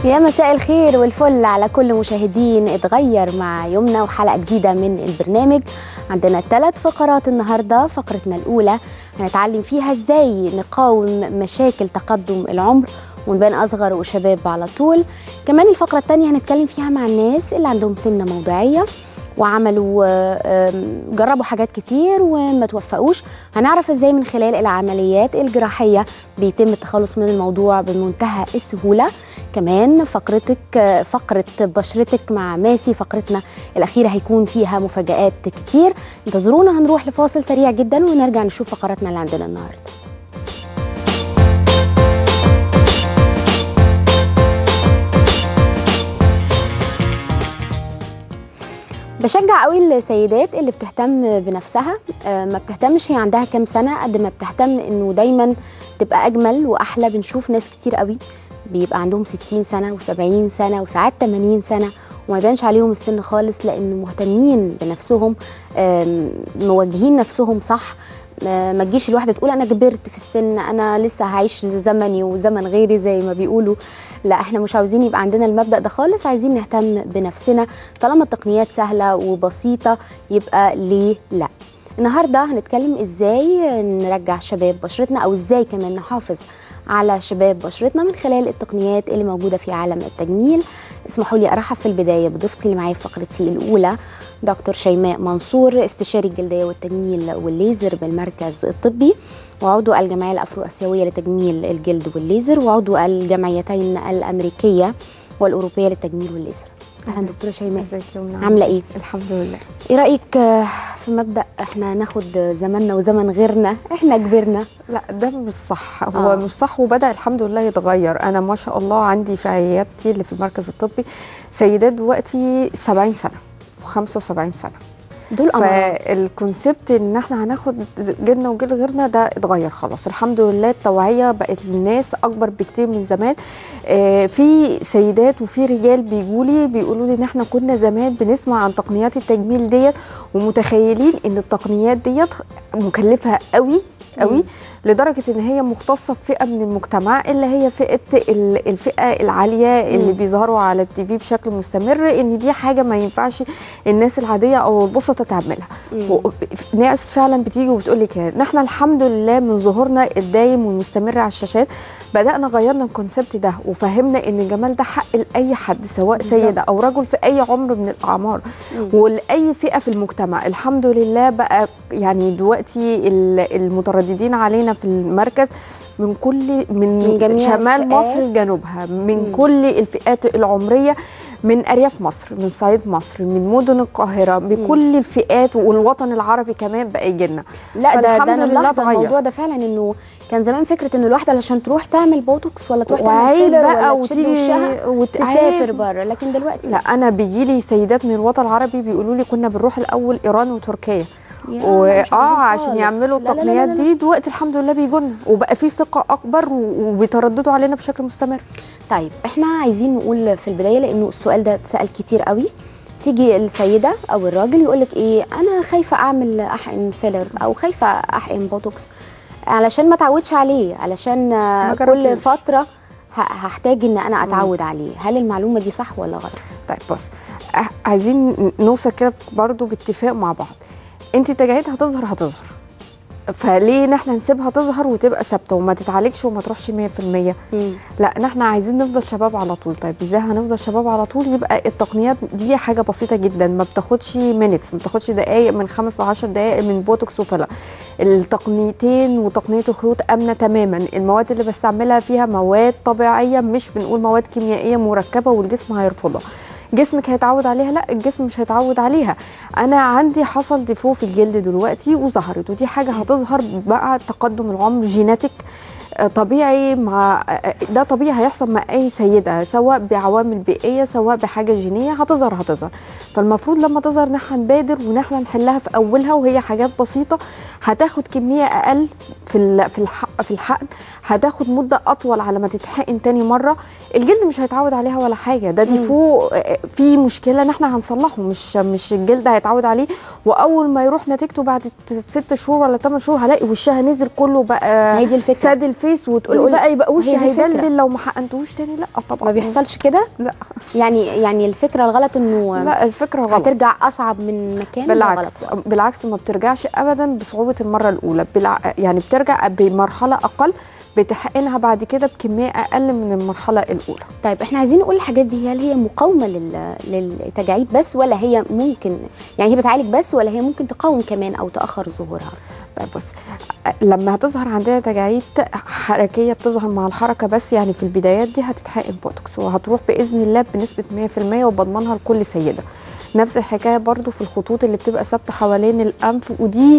يا مساء الخير والفل على كل مشاهدين اتغير مع يومنا وحلقه جديده من البرنامج عندنا ثلاث فقرات النهارده فقرتنا الاولى هنتعلم فيها ازاي نقاوم مشاكل تقدم العمر ونبان اصغر وشباب على طول كمان الفقره الثانيه هنتكلم فيها مع الناس اللي عندهم سمنه موضعيه وعملوا جربوا حاجات كتير وما توفقوش هنعرف ازاي من خلال العمليات الجراحيه بيتم التخلص من الموضوع بمنتهى السهوله كمان فقرتك فقره بشرتك مع ماسي فقرتنا الاخيره هيكون فيها مفاجات كتير انتظرونا هنروح لفاصل سريع جدا ونرجع نشوف فقراتنا اللي عندنا النهارده بشجع قوي السيدات اللي بتهتم بنفسها ما بتهتمش هي عندها كام سنه قد ما بتهتم انه دايما تبقى اجمل واحلى بنشوف ناس كتير قوي بيبقى عندهم 60 سنه و70 سنه وساعات 80 سنه وما يبانش عليهم السن خالص لان مهتمين بنفسهم موجهين نفسهم صح ما تجيش الواحده تقول انا كبرت في السن انا لسه هعيش زمني وزمن غيري زي ما بيقولوا لا احنا مش عاوزين يبقى عندنا المبدا ده خالص عايزين نهتم بنفسنا طالما التقنيات سهله وبسيطه يبقى ليه لا النهارده هنتكلم ازاي نرجع شباب بشرتنا او ازاي كمان نحافظ على شباب بشرتنا من خلال التقنيات اللي موجوده في عالم التجميل اسمحوا لي ارحب في البدايه بضيفتي اللي معايا في فقرتي الاولى دكتور شيماء منصور استشاري الجلديه والتجميل والليزر بالمركز الطبي وعضو الجمعيه الافرو اسيويه لتجميل الجلد والليزر وعضو الجمعيتين الامريكيه والاوروبيه للتجميل والليزر اهلا دكتوره شيماء ازيك يا عامله ايه الحمد لله ايه رايك في مبدا احنا ناخد زماننا وزمن غيرنا احنا كبرنا لا ده مش صح هو آه. مش صح وبدا الحمد لله يتغير انا ما شاء الله عندي في عيادتي اللي في المركز الطبي سيدات دلوقتي 70 سنه و75 سنه دول فالكونسبت ان احنا هناخد جيلنا وجيل غيرنا ده اتغير خلاص الحمد لله التوعيه بقت للناس اكبر بكتير من زمان آه في سيدات وفي رجال بيجوا لي بيقولوا لي ان احنا كنا زمان بنسمع عن تقنيات التجميل ديت ومتخيلين ان التقنيات ديت مكلفه قوي قوي لدرجه ان هي مختصه بفئه من المجتمع اللي هي فئه الفئه العاليه اللي مم. بيظهروا على التي في بشكل مستمر ان دي حاجه ما ينفعش الناس العاديه او البسطه تعملها ناس فعلا بتيجي وبتقول لي كده احنا الحمد لله من ظهورنا الدايم والمستمر على الشاشات بدانا غيرنا الكونسبت ده وفهمنا ان الجمال ده حق لاي حد سواء سيده او رجل في اي عمر من الاعمار مم. ولاي فئه في المجتمع الحمد لله بقى يعني دلوقتي المترددين علينا في المركز من كل من, من جميع شمال الفئات. مصر لجنوبها من مم. كل الفئات العمريه من ارياف مصر من صعيد مصر من مدن القاهره بكل الفئات والوطن العربي كمان بقى يجي لنا لا ده ده انا ملاحظه الموضوع ده فعلا انه كان زمان فكره ان الواحده علشان تروح تعمل بوتوكس ولا تروح تعمل فيلر بقى ولا تشد وشها وت... تسافر بره لكن دلوقتي لا انا بيجي لي سيدات من الوطن العربي بيقولوا لي كنا بنروح الاول ايران وتركيا واه عشان يعملوا التقنيات دي دلوقتي الحمد لله بيجوا لنا وبقى في ثقه اكبر وبيترددوا علينا بشكل مستمر طيب احنا عايزين نقول في البدايه لانه السؤال ده اتسال كتير قوي تيجي السيده او الراجل يقول لك ايه انا خايفه اعمل احقن فيلر او خايفه احقن بوتوكس علشان ما اتعودش عليه علشان كل فتره هحتاج ان انا اتعود مم. عليه هل المعلومه دي صح ولا غلط طيب بص عايزين نوصل كده برضو باتفاق مع بعض انت تجاهلها هتظهر هتظهر فليه ان احنا نسيبها تظهر وتبقى ثابته وما تتعالجش وما تروحش 100% مم. لا ان احنا عايزين نفضل شباب على طول طيب ازاي هنفضل شباب على طول يبقى التقنيات دي حاجه بسيطه جدا ما بتاخدش مينتس ما بتاخدش دقائق من 5 ل 10 دقائق من بوتوكس وفلا التقنيتين وتقنيه الخيوط امنه تماما المواد اللي بستعملها فيها مواد طبيعيه مش بنقول مواد كيميائيه مركبه والجسم هيرفضها جسمك هيتعود عليها لا الجسم مش هيتعود عليها انا عندي حصل ديفو في الجلد دلوقتي وظهرت ودي حاجه هتظهر مع تقدم العمر جيناتيك طبيعي مع ده طبيعي هيحصل مع اي سيده سواء بعوامل بيئيه سواء بحاجه جينيه هتظهر هتظهر فالمفروض لما تظهر نحن نبادر ونحن نحلها في اولها وهي حاجات بسيطه هتاخد كميه اقل في في الحق في الحقن هتاخد مده اطول على ما تتحقن تاني مره الجلد مش هيتعود عليها ولا حاجه ده ديفو في مشكله نحن هنصلحه مش مش الجلد هيتعود عليه واول ما يروح نتيجته بعد ست شهور ولا ثمان شهور هلاقي وشها نزل كله بقى هي دي الفكره ساد الفكره الفيس وتقولي يقول- بقى يبقى وشي هي دي الفكرة. هيدلدل لو ما حقنتوش تاني لا طبعا ما بيحصلش كده لا يعني يعني الفكره الغلط انه لا الفكره غلط هترجع اصعب من مكان ده بالعكس غلط بالعكس ما بترجعش ابدا بصعوبه المره الاولى بالع... يعني بترجع بمرحله اقل بتحقنها بعد كده بكميه اقل من المرحله الاولى طيب احنا عايزين نقول الحاجات دي هل هي مقاومه لل... للتجاعيد بس ولا هي ممكن يعني هي بتعالج بس ولا هي ممكن تقاوم كمان او تاخر ظهورها طيب بص لما هتظهر عندنا تجاعيد حركيه بتظهر مع الحركه بس يعني في البدايات دي هتتحقن بوتوكس وهتروح باذن الله بنسبه 100% وبضمنها لكل سيده نفس الحكايه برضو في الخطوط اللي بتبقى ثابته حوالين الانف ودي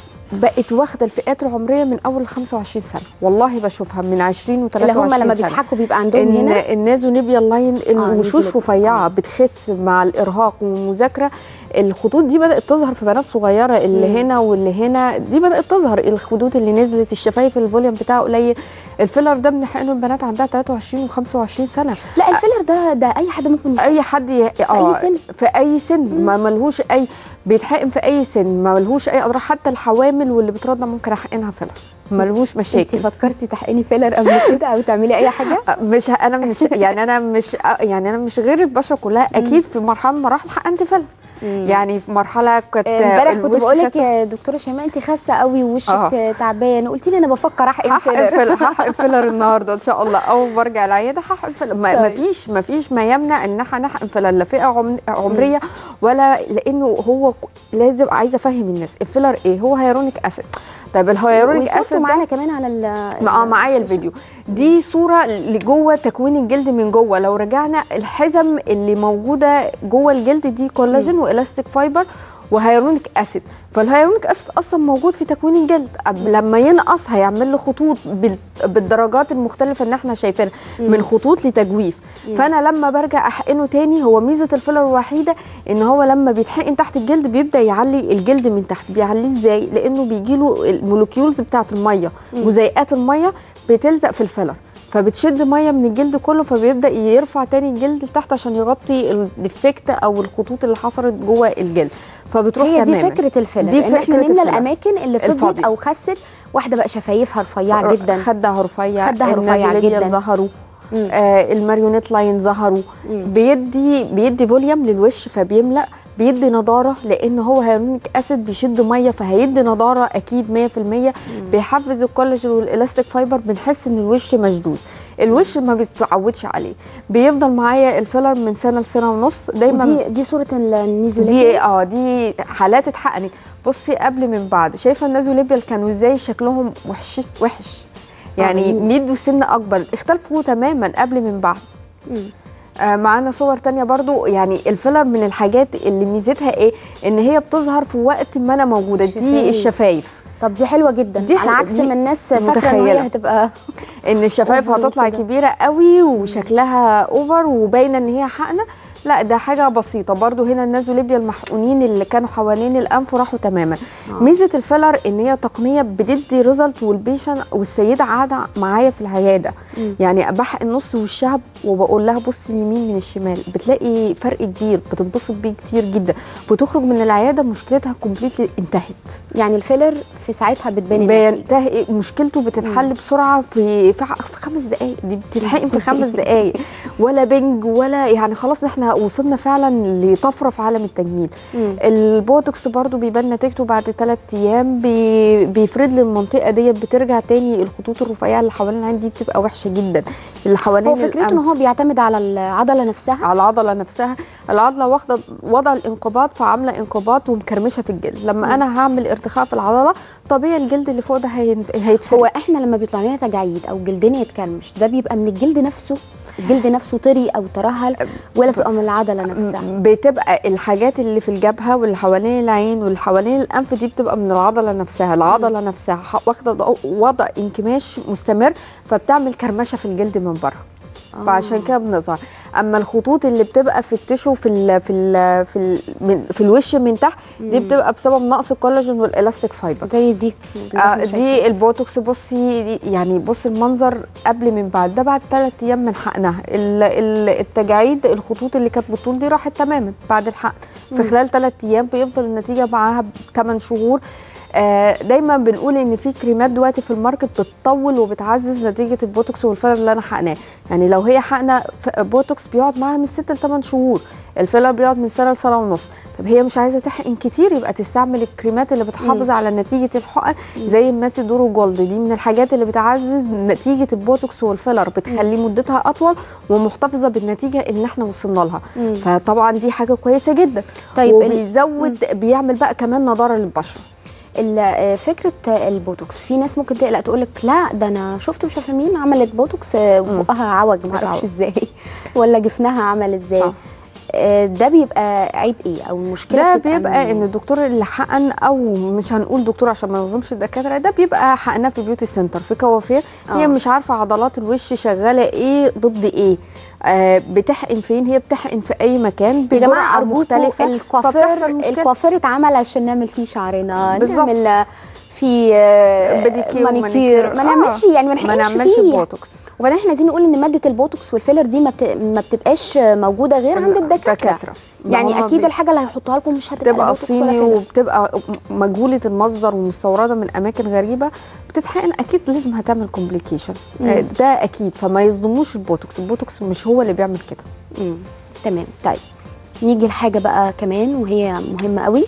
بقت واخده الفئات العمريه من اول 25 سنه والله بشوفها من 20 و23 اللي هم لما سنة. بيضحكوا بيبقى عندهم ان هنا النازونيبيال لاين الوشوش نزلت. رفيعه بتخس مع الارهاق والمذاكره الخطوط دي بدات تظهر في بنات صغيره اللي مم. هنا واللي هنا دي بدات تظهر الخدود اللي نزلت الشفايف الفوليوم بتاعه قليل الفيلر ده بنحقنه البنات عندها 23 و25 سنه لا الفيلر ده ده اي حد ممكن يحط اي حد ي... في أي سن؟ في اي سن ما ملهوش اي بيتحقن في اي سن ما ملهوش اي اضرار حتى الحوامل واللي بترضع ممكن احقنها فيلر ملهوش انت مشاكل فكرتي تحقني فيلر قبل كده او تعملي اي حاجه مش انا مش يعني انا مش يعني انا مش غير البشره كلها اكيد في مرحله من المراحل حقنت فيلم يعني في مرحله كنت امبارح كنت الوش بقول لك خاسة. يا دكتوره شيماء انت خاسه قوي ووشك آه. تعبان قلت لي انا بفكر احقن هحقن فيلر فيلر هحقن فيلر النهارده ان شاء الله اول ما ارجع العياده هحقن فيلر ما طيب. ما فيش ما فيش ما يمنع ان احنا نحقن فيلر لا فئه عم- عمريه ولا لانه هو ك- لازم عايزه افهم الناس الفيلر ايه هو هيرونيك اسيد طيب الهيرونيك وصورته اسيد ده معانا كمان على ال اه معايا الفيديو دي صوره لجوه تكوين الجلد من جوه لو رجعنا الحزم اللي موجوده جوه الجلد دي كولاجين والاستيك فايبر وهيرونيك اسيد فالهيرونيك اسيد اصلا موجود في تكوين الجلد أب- لما ينقص هيعمل له خطوط بال- بالدرجات المختلفه اللي احنا شايفينها من خطوط لتجويف فانا لما برجع احقنه تاني هو ميزه الفيلر الوحيده ان هو لما بيتحقن تحت الجلد بيبدا يعلي الجلد من تحت بيعليه ازاي لانه بيجي له المولكيولز بتاعه الميه جزيئات الميه بتلزق في الفيلر فبتشد ميه من الجلد كله فبيبدا يرفع تاني الجلد لتحت عشان يغطي الديفكت او الخطوط اللي حصلت جوه الجلد فبتروح هي دي تماما فكره الفيلر دي ان احنا فكرة نملى الفيلر. الاماكن اللي فضيت الفاضية. او خست واحده بقى شفايفها رفيعه جدا خدها رفيع خدها رفيع النازوليبيال جدا. ظهروا مم. آه الماريونيت لاين ظهروا مم. بيدي بيدي فوليوم للوش فبيملا بيدي نضاره لان هو هيرونيك اسيد بيشد ميه فهيدي نضاره اكيد 100% بيحفز الكولاجين والالاستيك فايبر بنحس ان الوش مشدود الوش ما بيتعودش عليه بيفضل معايا الفيلر من سنه لسنه ونص دايما ودي دي صوره النيزوليبيا دي اه دي حالات اتحقنت بصي قبل من بعد شايفه النازوليبيال كانوا ازاي شكلهم وحش وحش يعني عظيم. ميدوا سن اكبر اختلفوا تماما قبل من بعد مم. آه معانا صور تانية برضو يعني الفيلر من الحاجات اللي ميزتها ايه ان هي بتظهر في وقت ما انا موجوده الشفايف. دي الشفايف طب دي حلوه جدا دي على حلوة. عكس دي ما الناس فاكره ان هي متخيلة. هتبقى ان الشفايف أوفر هتطلع وكده. كبيره قوي وشكلها اوفر وباينه ان هي حقنه لا ده حاجه بسيطه برضو هنا النازوليبيا المحقونين اللي كانوا حوالين الانف راحوا تماما آه. ميزه الفيلر ان هي تقنيه بتدي ريزلت والبيشن والسيده قاعده معايا في العياده مم. يعني بحقن نص وشها وبقول لها بصي اليمين من الشمال بتلاقي فرق كبير بتنبسط بيه كتير جدا بتخرج من العياده مشكلتها كومبليتلي انتهت يعني الفيلر في ساعتها بتبان النتيجه بينتهي مشكلته بتتحل بسرعه في في ع- في خمس دقائق دي بتلحقن في خمس دقائق ولا بنج ولا يعني خلاص احنا وصلنا فعلا لطفره في عالم التجميل مم. البوتوكس برضو بيبان نتيجته بعد ثلاث ايام بي بيفرد لي المنطقه ديت بترجع تاني الخطوط الرفيعه اللي حوالين العين دي بتبقى وحشه جدا اللي حوالين هو فكرته ان الأنف. هو بيعتمد على العضله نفسها على العضله نفسها العضله واخده وضع الانقباض فعامله انقباض ومكرمشه في الجلد لما انا هعمل ارتخاء في العضله طبيعي الجلد اللي فوق ده هين- هيتفرد هو احنا لما بيطلع لنا تجاعيد او جلدنا يتكرمش ده بيبقى من الجلد نفسه الجلد نفسه طري او ترهل ولا بس- بتبقى من العضله نفسها بتبقى الحاجات اللي في الجبهه واللي حوالين العين واللي حوالين الانف دي بتبقى من العضله نفسها العضله نفسها ح- واخده ض- وضع انكماش مستمر فبتعمل كرمشه في الجلد من بره آه. فعشان كده بنظهر اما الخطوط اللي بتبقى في التشو في ال في ال في ال من في الوش من تحت دي بتبقى بسبب نقص الكولاجين والالاستيك فايبر زي دي اللي آه احنا شايفينها. دي البوتوكس بصي دي يعني بصي المنظر قبل من بعد ده بعد ثلاث ايام من حقنها ال- ال- التجاعيد الخطوط اللي كانت بالطول دي راحت تماما بعد الحقن في خلال ثلاث ايام بيفضل النتيجه معاها 8 شهور آه، دايما بنقول ان في كريمات دلوقتي في الماركت بتطول وبتعزز نتيجه البوتوكس والفيلر اللي انا حقناه يعني لو هي حقنه ف- بوتوكس بيقعد معاها من 6 ل 8 شهور الفيلر بيقعد من سنه لسنه ونص طب هي مش عايزه تحقن كتير يبقى تستعمل الكريمات اللي بتحافظ على نتيجه الحقن زي الماسي دورو جولد دي من الحاجات اللي بتعزز نتيجه البوتوكس والفيلر بتخلي مدتها اطول ومحتفظه بالنتيجه اللي احنا وصلنا لها مم. فطبعا دي حاجه كويسه جدا طيب ال- وبيزود بيعمل بقى كمان نضاره للبشره ال- آه، فكره البوتوكس في ناس ممكن تقلق تقول لك لا ده انا شفت مش عارفه مين عملت بوتوكس آه، بقها عوج ما اعرفش عوج. ازاي ولا جفنها عمل ازاي آه. آه، ده بيبقى عيب ايه او المشكله ده بتبقى بيبقى منين؟ ان الدكتور اللي حقن او مش هنقول دكتور عشان ما نظلمش الدكاتره ده بيبقى حقناه في بيوتي سنتر في كوافير هي آه. مش عارفه عضلات الوش شغاله ايه ضد ايه آه بتحقن فين هي بتحقن في اي مكان يا جماعه بجرعه ارجوكم مختلفه الكوافير فبتحصل مشكله الكوافير اتعمل عشان نعمل فيه شعرنا بالظبط. نعمل فيه آه، بديكير مانيكير ومانيكير. ما آه. نعملش يعني ما ما نحقنش نعملش فيه بوتوكس وبعدين احنا عايزين نقول ان ماده البوتوكس والفيلر دي ما, بت... ما بتبقاش موجوده غير عند الدكاتره الدكاترة. ما يعني هما اكيد بي- الحاجه اللي هيحطوها لكم مش هتبقى لا بتبقى بوتوكس ولا صيني فيلر. وبتبقى مجهوله المصدر ومستورده من اماكن غريبه بتتحقن اكيد لازم هتعمل كومبليكيشن مم. ده اكيد فما يصدموش البوتوكس البوتوكس مش هو اللي بيعمل كده مم. تمام طيب نيجي لحاجه بقى كمان وهي مهمه قوي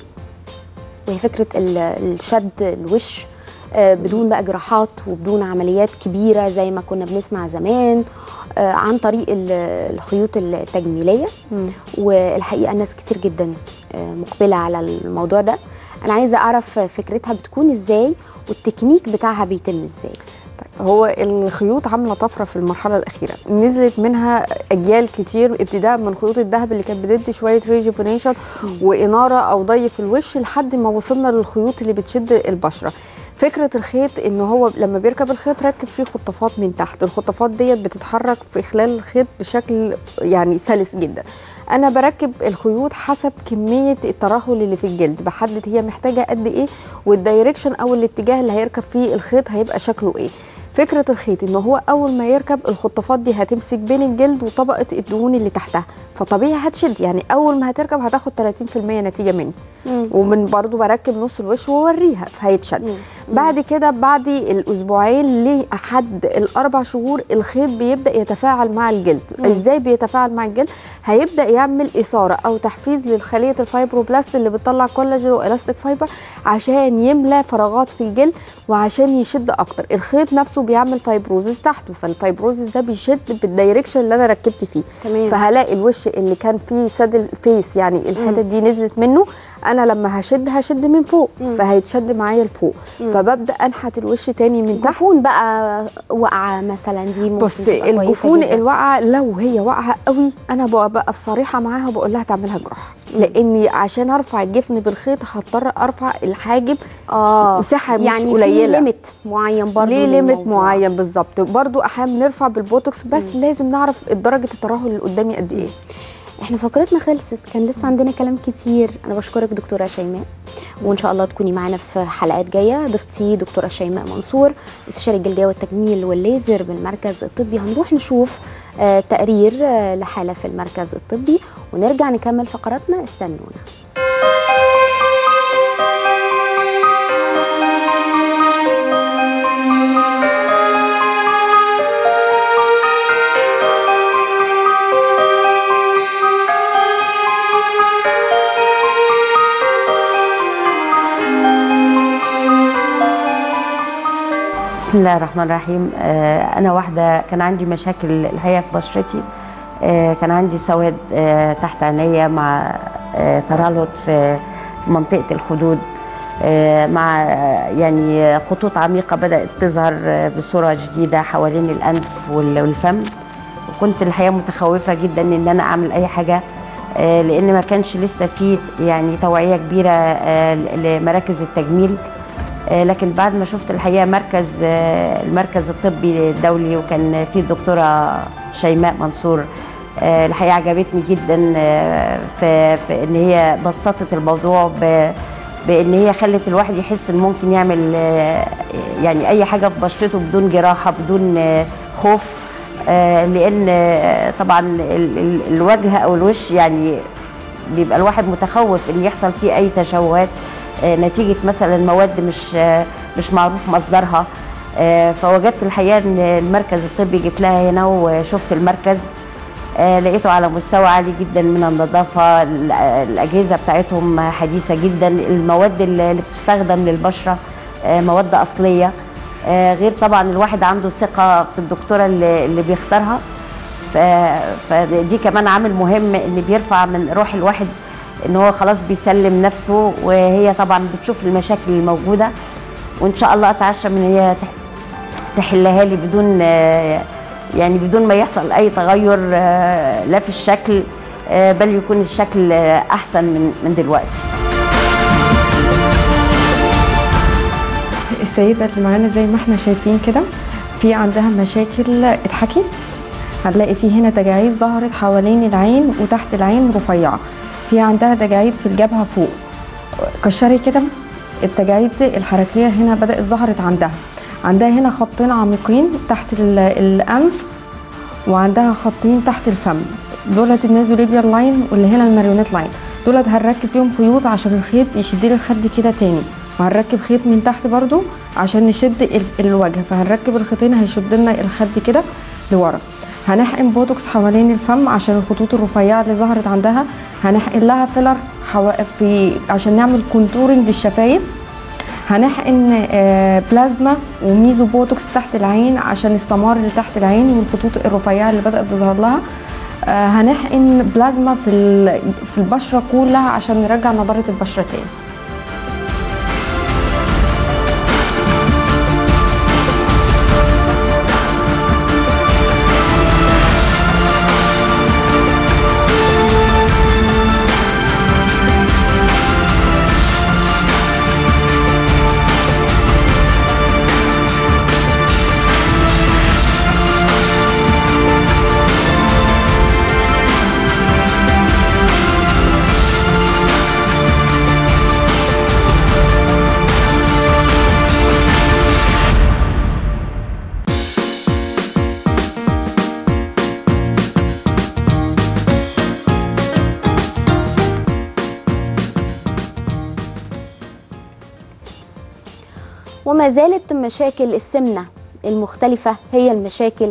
وهي فكره ال- الشد الوش آه، بدون بقى جراحات وبدون عمليات كبيره زي ما كنا بنسمع زمان آه، عن طريق ال- الخيوط التجميليه والحقيقه ناس كتير جدا آه، مقبله على الموضوع ده انا عايزه اعرف فكرتها بتكون ازاي والتكنيك بتاعها بيتم ازاي طيب هو الخيوط عامله طفره في المرحله الاخيره نزلت منها اجيال كتير ابتداء من خيوط الذهب اللي كانت بتدي شويه ريجيفونيشن واناره او ضي في الوش لحد ما وصلنا للخيوط اللي بتشد البشره فكره الخيط ان هو لما بيركب الخيط ركب فيه خطافات من تحت الخطافات ديت بتتحرك في خلال الخيط بشكل يعني سلس جدا انا بركب الخيوط حسب كميه الترهل اللي في الجلد بحدد هي محتاجه قد ايه والدايركشن او الاتجاه اللي هيركب فيه الخيط هيبقى شكله ايه فكره الخيط ان هو اول ما يركب الخطافات دي هتمسك بين الجلد وطبقه الدهون اللي تحتها فطبيعي هتشد يعني اول ما هتركب هتاخد 30% نتيجه مني ومن برضو بركب نص الوش واوريها فهيتشد بعد كده بعد الاسبوعين لحد الاربع شهور الخيط بيبدا يتفاعل مع الجلد ازاي بيتفاعل مع الجلد هيبدا يعمل اثاره او تحفيز للخليه الفايبروبلاست اللي بتطلع كولاجين والاستيك فايبر عشان يملى فراغات في الجلد وعشان يشد اكتر الخيط نفسه بيعمل فايبروزس تحته فالفايبروزس ده بيشد بالدايركشن اللي انا ركبت فيه تمام. فهلاقي الوش اللي كان فيه سادل فيس يعني الحتت دي نزلت منه انا لما هشد هشد من فوق فهيتشد معايا لفوق فببدا انحت الوش تاني من تحت جفون بقى واقعه مثلا دي ممكن بص تبقى كويسة الجفون جداً. الواقعه لو هي واقعه قوي انا ببقى بصريحه معاها وبقول لها تعملها جراحه لاني عشان ارفع الجفن بالخيط هضطر ارفع الحاجب اه مساحة مش يعني قليلة. في ليميت معين برضه ليه ليميت للموضوع. معين بالظبط برضو احيانا بنرفع بالبوتوكس بس لازم نعرف درجه الترهل اللي قدامي قد ايه احنا فقرتنا خلصت كان لسه عندنا كلام كتير انا بشكرك دكتوره شيماء وان شاء الله تكوني معانا في حلقات جايه ضيفتي دكتوره شيماء منصور استشاري الجلديه والتجميل والليزر بالمركز الطبي هنروح نشوف آه تقرير آه لحاله في المركز الطبي ونرجع نكمل فقراتنا استنونا بسم الله الرحمن الرحيم آه، انا واحده كان عندي مشاكل الحقيقه في بشرتي آه، كان عندي سواد آه، تحت عينيا مع آه، ترهلت في في منطقه الخدود آه، مع آه، يعني خطوط عميقه بدات تظهر آه، بصوره جديده حوالين الانف وال- والفم وكنت الحقيقه متخوفه جدا ان انا اعمل اي حاجه آه، لان ما كانش لسه في يعني توعيه كبيره آه، لمراكز التجميل آه، لكن بعد ما شفت الحقيقه مركز آه، المركز الطبي الدولي وكان فيه الدكتوره شيماء منصور آه، الحقيقه عجبتني جدا آه، في, في ان هي بسطت الموضوع ب بان هي خلت الواحد يحس ان ممكن يعمل آه، يعني اي حاجه في بشرته بدون جراحه بدون آه، خوف آه، لان آه، طبعا ال- ال- الوجه او الوش يعني بيبقى الواحد متخوف ان يحصل فيه اي تشوهات آه، نتيجه مثلا مواد مش آه، مش معروف مصدرها آه، فوجدت الحقيقه ان المركز الطبي جيت لها هنا وشفت المركز آه، لقيته على مستوى عالي جدا من النظافه ال- الاجهزه بتاعتهم حديثه جدا المواد اللي اللي بتستخدم للبشره آه، مواد اصليه آه، غير طبعا الواحد عنده ثقه في الدكتوره اللي اللي بيختارها ف- فدي كمان عامل مهم ان بيرفع من روح الواحد ان هو خلاص بيسلم نفسه وهي طبعا بتشوف المشاكل الموجوده وان شاء الله اتعشى من هي تح- تحلها لي بدون آه، يعني بدون ما يحصل اي تغير آه، لا في الشكل آه، بل يكون الشكل آه، احسن من من دلوقتي السيدة اللي معانا زي ما احنا شايفين كده في عندها مشاكل اضحكي هنلاقي في هنا تجاعيد ظهرت حوالين العين وتحت العين رفيعة في عندها تجاعيد في الجبهة فوق كشري كده التجاعيد دي الحركية هنا بدأت ظهرت عندها عندها هنا خطين عميقين تحت ال- الأنف وعندها خطين تحت الفم دولت النازوليبيال لاين واللي هنا الماريونيت لاين دولت هنركب فيهم خيوط عشان الخيط يشد لي الخد كده تاني وهنركب خيط من تحت برضو عشان نشد ال- الوجه فهنركب الخيطين هيشد لنا الخد كده لورا هنحقن بوتوكس حوالين الفم عشان الخطوط الرفيعه اللي ظهرت عندها هنحقن لها فيلر حوا... في عشان نعمل كونتورنج للشفايف هنحقن آه، بلازما وميزو بوتوكس تحت العين عشان السمار اللي تحت العين والخطوط الرفيعه اللي بدات تظهر لها آه، هنحقن بلازما في ال- في البشره كلها عشان نرجع نضاره البشره تاني وما زالت مشاكل السمنة المختلفة هي المشاكل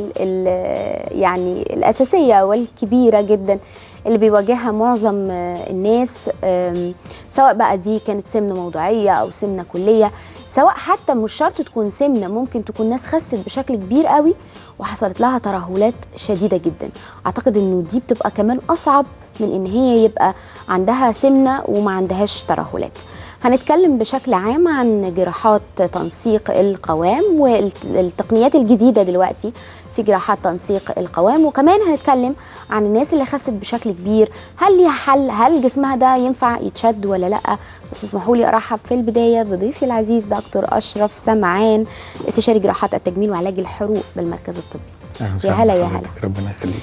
ال- يعني الأساسية والكبيرة جدا اللي بيواجهها معظم آه، الناس آم، سواء بقى دي كانت سمنة موضوعية أو سمنة كلية سواء حتى مش شرط تكون سمنة ممكن تكون ناس خست بشكل كبير قوي وحصلت لها ترهلات شديدة جدا أعتقد إنه دي بتبقى كمان أصعب من إن هي يبقى عندها سمنة وما عندهاش ترهلات هنتكلم بشكل عام عن جراحات تنسيق القوام والتقنيات الجديدة دلوقتي في جراحات تنسيق القوام وكمان هنتكلم عن الناس اللي خست بشكل كبير هل ليها حل هل جسمها ده ينفع يتشد ولا لا بس اسمحوا لي ارحب في البدايه بضيفي العزيز دكتور اشرف سمعان استشاري جراحات التجميل وعلاج الحروق بالمركز الطبي أهلا يا وسهلا هلا يا بحضرتك، ربنا يخليك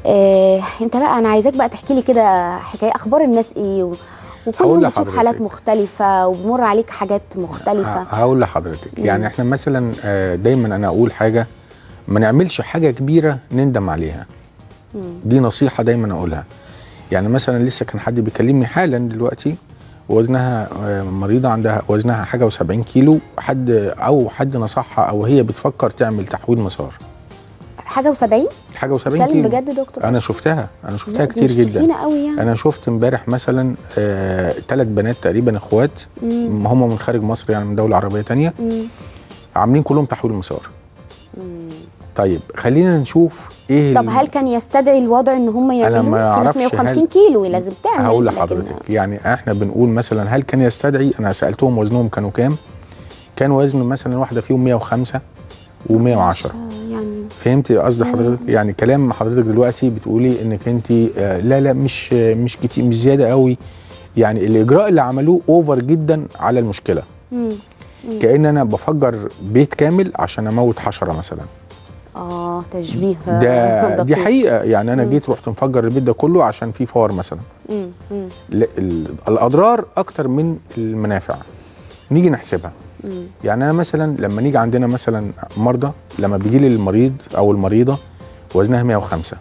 آه، انت بقى انا عايزاك بقى تحكي لي كده حكايه اخبار الناس ايه و... وكل هقول يوم بتشوف لحضرتك. حالات مختلفه وبمر عليك حاجات مختلفه ه- هقول لحضرتك مم. يعني احنا مثلا آه، دايما انا اقول حاجه ما نعملش حاجه كبيره نندم عليها مم. دي نصيحه دايما اقولها يعني مثلا لسه كان حد بيكلمني حالا دلوقتي وزنها آه، مريضه عندها وزنها حاجه و70 كيلو حد او حد نصحها او هي بتفكر تعمل تحويل مسار حاجه و70 حاجه و70 بتتكلم كيلو بجد دكتور انا شفتها انا لا، شفتها دي كتير مش جدا تخينة قوي يعني انا شفت امبارح مثلا ثلاث بنات تقريبا اخوات مم. هم من خارج مصر يعني من دوله عربيه تانية مم. عاملين كلهم تحويل مسار مم. طيب خلينا نشوف ايه طب ال- هل كان يستدعي الوضع ان هم يعملوا ما في ناس أعرفش 150 هل- كيلو لازم تعمل هقول لكن- لحضرتك يعني احنا بنقول مثلا هل كان يستدعي انا سالتهم وزنهم كانوا كام كان وزن مثلا واحده فيهم 105 و110 آه، يعني فهمتي قصد حضرتك يعني كلام حضرتك دلوقتي بتقولي انك انت آه، لا لا مش آه، مش كتير مش زياده قوي يعني الاجراء اللي عملوه اوفر جدا على المشكله مم. كان انا بفجر بيت كامل عشان اموت حشره مثلا اه تشبيه ده دي دقيق. حقيقه يعني انا مم. جيت رحت مفجر البيت ده كله عشان فيه فار مثلا مم. مم. لا، ال- الاضرار اكتر من المنافع نيجي نحسبها مم. يعني انا مثلا لما نيجي عندنا مثلا مرضى لما بيجي لي المريض او المريضه وزنها 105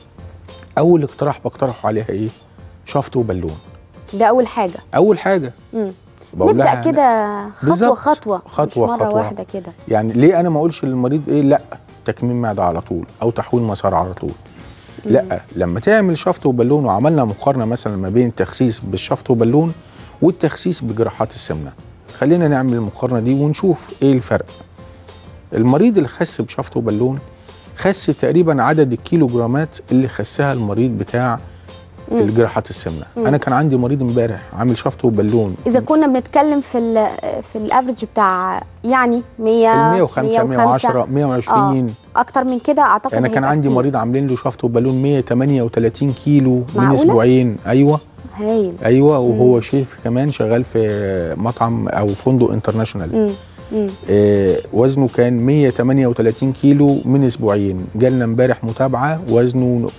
اول اقتراح بقترحه عليها ايه شفط وبالون ده اول حاجه اول حاجه مم. بقول نبدا لها كده خطوه بالظبط. خطوه خطوة مش مره خطوة. واحده كده يعني ليه انا ما اقولش للمريض ايه لا تكميم معده على طول او تحويل مسار على طول لا لما تعمل شفط وبالون وعملنا مقارنه مثلا ما بين التخسيس بالشفط وبالون والتخسيس بجراحات السمنه خلينا نعمل المقارنه دي ونشوف ايه الفرق المريض اللي خس بشفط وبالون خس تقريبا عدد الكيلوجرامات اللي خسها المريض بتاع الجراحات السمنه انا كان عندي مريض امبارح عامل شفط وبالون اذا كنا بنتكلم في ال في الافريج بتاع يعني 100 105 110 120 آه. اكتر من كده اعتقد انا كان هيبقى عندي كتير. مريض عاملين له شفط وبالون 138 كيلو من معقولة؟ اسبوعين ايوه هايل ايوه وهو شيف كمان شغال في مطعم او فندق انترناشونال مم. مم. آه وزنه كان 138 كيلو من اسبوعين جالنا امبارح متابعه وزنه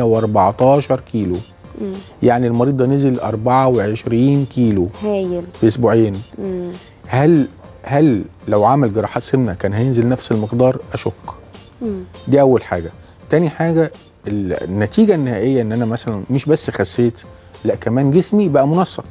114 كيلو مم. يعني المريض ده نزل 24 كيلو هايل في اسبوعين مم. هل هل لو عمل جراحات سمنه كان هينزل نفس المقدار اشك مم. دي اول حاجه تاني حاجه ال- النتيجه النهائيه ان انا مثلا مش بس خسيت لا كمان جسمي بقى منسق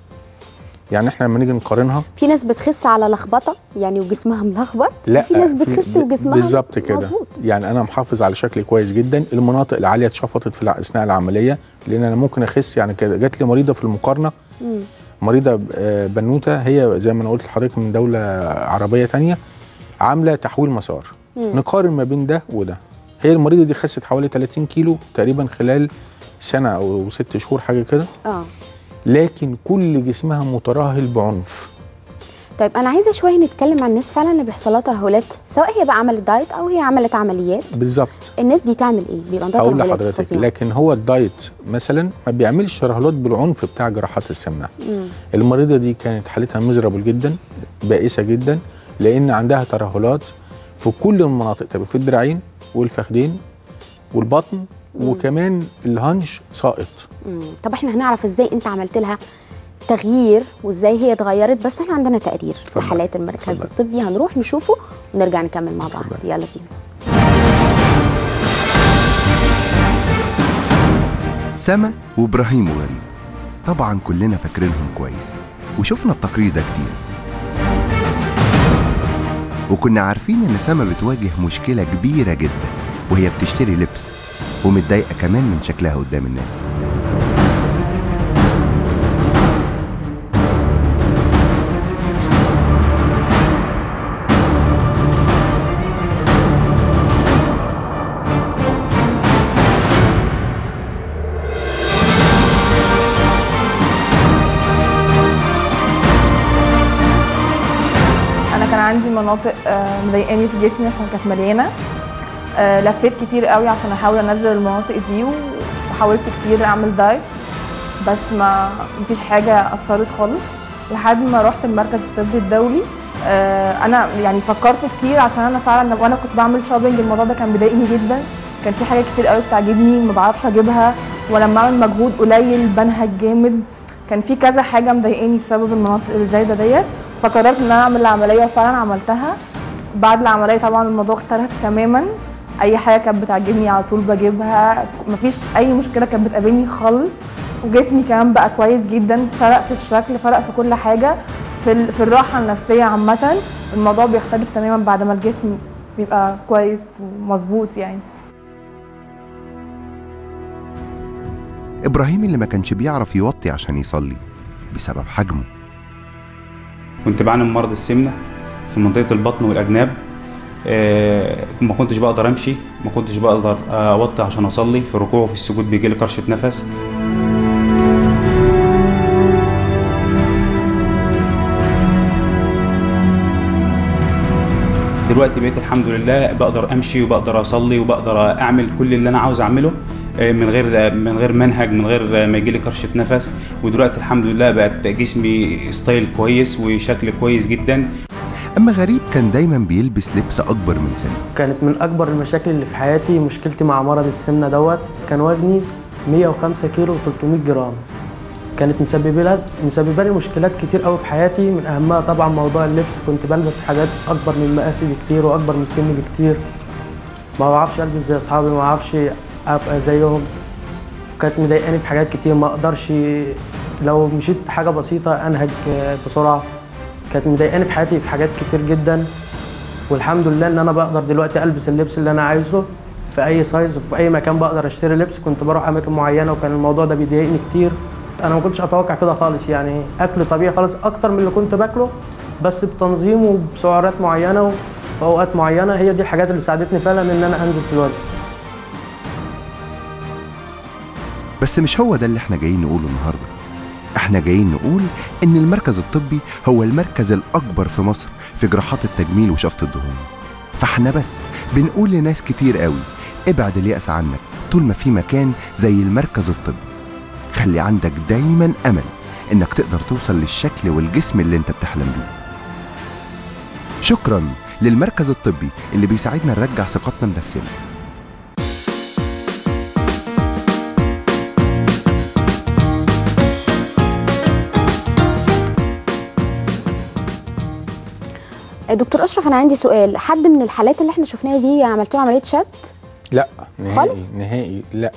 يعني احنا لما نيجي نقارنها في ناس بتخس على لخبطه يعني وجسمها ملخبط لا في ناس بتخس وجسمها بالظبط كده مظبوط يعني انا محافظ على شكلي كويس جدا المناطق العاليه اتشفطت في الع- اثناء العمليه لان انا ممكن اخس يعني كده جات لي مريضه في المقارنه مم. مريضه آه، بنوته هي زي ما انا قلت لحضرتك من دوله عربيه تانية عامله تحويل مسار مم. نقارن ما بين ده وده هي المريضه دي خست حوالي 30 كيلو تقريبا خلال سنه او ست شهور حاجه كده اه لكن كل جسمها مترهل بعنف طيب انا عايزه شويه نتكلم عن الناس فعلا اللي بيحصل لها ترهلات سواء هي بقى عملت دايت او هي عملت عمليات بالظبط الناس دي تعمل ايه بيبقى عندها هقول ترهلات لحضرتك فظيعة. لكن هو الدايت مثلا ما بيعملش ترهلات بالعنف بتاع جراحات السمنه مم. المريضه دي كانت حالتها مزربل جدا بائسه جدا لان عندها ترهلات في كل المناطق طب في الدراعين والفخدين والبطن وكمان الهنش ساقط مم. طب احنا هنعرف ازاي انت عملت لها تغيير وازاي هي اتغيرت بس احنا عندنا تقرير اتفضل. لحالات المركز اتفضل. الطبي هنروح نشوفه ونرجع نكمل مع بعض اتفضل. يلا بينا سما وابراهيم وغريب طبعا كلنا فاكرينهم كويس وشفنا التقرير ده كتير وكنا عارفين ان سما بتواجه مشكلة كبيرة جدا وهي بتشتري لبس ومتضايقة كمان من شكلها قدام الناس انا كان عندي مناطق آه، مضايقاني في جسمي عشان كانت مليانه آه، لفيت كتير قوي عشان احاول انزل المناطق دي وحاولت كتير اعمل دايت بس ما مفيش حاجه اثرت خالص لحد ما رحت المركز الطبي الدولي آه، انا يعني فكرت كتير عشان انا فعلا وانا كنت بعمل شوبينج الموضوع ده كان بيضايقني جدا كان في حاجات كتير قوي بتعجبني ما بعرفش اجيبها ولما اعمل مجهود قليل بنهج جامد كان في كذا حاجه مضايقاني بسبب المناطق الزايده ديت فقررت ان انا اعمل العمليه وفعلا عملتها بعد العمليه طبعا الموضوع اختلف تماما اي حاجه كانت بتعجبني على طول بجيبها مفيش اي مشكله كانت بتقابلني خالص وجسمي كمان بقى كويس جدا فرق في الشكل فرق في كل حاجه في ال- في الراحه النفسيه عامه الموضوع بيختلف تماما بعد ما الجسم بيبقى كويس ومظبوط يعني ابراهيم اللي ما كانش بيعرف يوطي عشان يصلي بسبب حجمه كنت بعاني من مرض السمنه في منطقه البطن والاجناب آه، ما كنتش بقدر امشي ما كنتش بقدر اوطي عشان اصلي في الركوع وفي السجود بيجي لي كرشه نفس دلوقتي بقيت الحمد لله بقدر امشي وبقدر اصلي وبقدر اعمل كل اللي انا عاوز اعمله آه، من غير من غير منهج من غير ما يجي لي كرشه نفس ودلوقتي الحمد لله بقت جسمي ستايل كويس وشكل كويس جدا اما غريب كان دايما بيلبس لبس اكبر من سنه كانت من اكبر المشاكل اللي في حياتي مشكلتي مع مرض السمنه دوت كان وزني 105 كيلو و300 جرام كانت مسببه لي مسببه لي مشكلات كتير قوي في حياتي من اهمها طبعا موضوع اللبس كنت بلبس حاجات اكبر من مقاسي بكتير واكبر من سني بكتير ما بعرفش البس زي اصحابي ما بعرفش ابقى زيهم كانت مضايقاني في حاجات كتير ما اقدرش لو مشيت حاجه بسيطه انهج آه، بسرعه كانت مضايقاني في حياتي في حاجات كتير جدا والحمد لله ان انا بقدر دلوقتي البس اللبس اللي انا عايزه في اي سايز وفي اي مكان بقدر اشتري لبس كنت بروح اماكن معينه وكان الموضوع ده بيضايقني كتير انا ما كنتش اتوقع كده خالص يعني اكل طبيعي خالص اكتر من اللي كنت باكله بس بتنظيم وبسعرات معينه وفي اوقات معينه هي دي الحاجات اللي ساعدتني فعلا ان انا انزل في الوزن بس مش هو ده اللي احنا جايين نقوله النهارده احنا جايين نقول ان المركز الطبي هو المركز الاكبر في مصر في جراحات التجميل وشفط الدهون فاحنا بس بنقول لناس كتير قوي ابعد اليأس عنك طول ما في مكان زي المركز الطبي خلي عندك دايما امل انك تقدر توصل للشكل والجسم اللي انت بتحلم بيه شكرا للمركز الطبي اللي بيساعدنا نرجع ثقتنا بنفسنا دكتور اشرف انا عندي سؤال حد من الحالات اللي احنا شفناها دي عملتوا له عمليه شد لا نهائي خالص؟ نهائي لا